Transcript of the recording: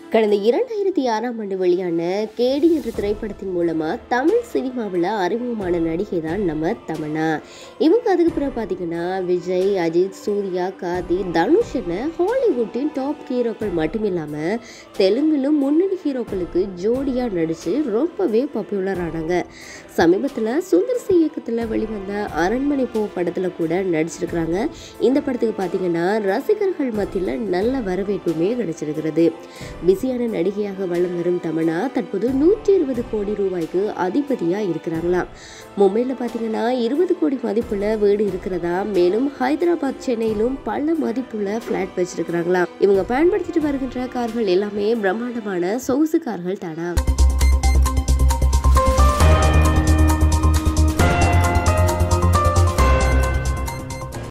கடந்த இரண்டாயிரத்தி ஆறாம் ஆண்டு வெளியான கேடி என்ற திரைப்படத்தின் மூலமா தமிழ் சினிமாவில் அறிமுகமான நடிகை தான் நம்ம தமன்னா இவங்க அதுக்கு பிறகு பார்த்தீங்கன்னா விஜய் அஜித் சூர்யா கார்த்தி தனுஷ் என ஹாலிவுட்டின் டாப் ஹீரோக்கள் மட்டும் இல்லாமல் தெலுங்கிலும் முன்னணி ஹீரோக்களுக்கு ஜோடியாக நடித்து ரொம்பவே பாப்புலர் ஆனாங்க சமீபத்தில் சுந்தர் சி இயக்கத்தில் வெளிவந்த அரண்மனை போ படத்தில் கூட நடிச்சிருக்கிறாங்க இந்த படத்துக்கு பார்த்தீங்கன்னா ரசிகர்கள் மத்தியில் நல்ல வரவேற்புமே கிடைச்சிருக்கிறது பிஸியான நடிகையாக வலம் வரும் தமனா தற்போது நூற்றி இருபது கோடி ரூபாய்க்கு அதிபதியாக இருக்கிறாங்களாம் மும்பையில் பார்த்தீங்கன்னா இருபது கோடி மதிப்புள்ள வீடு இருக்கிறதா மேலும் ஹைதராபாத் சென்னையிலும் பல மதிப்புள்ள ஃப்ளாட் வச்சிருக்கிறாங்களாம் இவங்க பயன்படுத்திட்டு வருகின்ற கார்கள் எல்லாமே பிரம்மாண்டமான சொகுசு கார்கள் தானா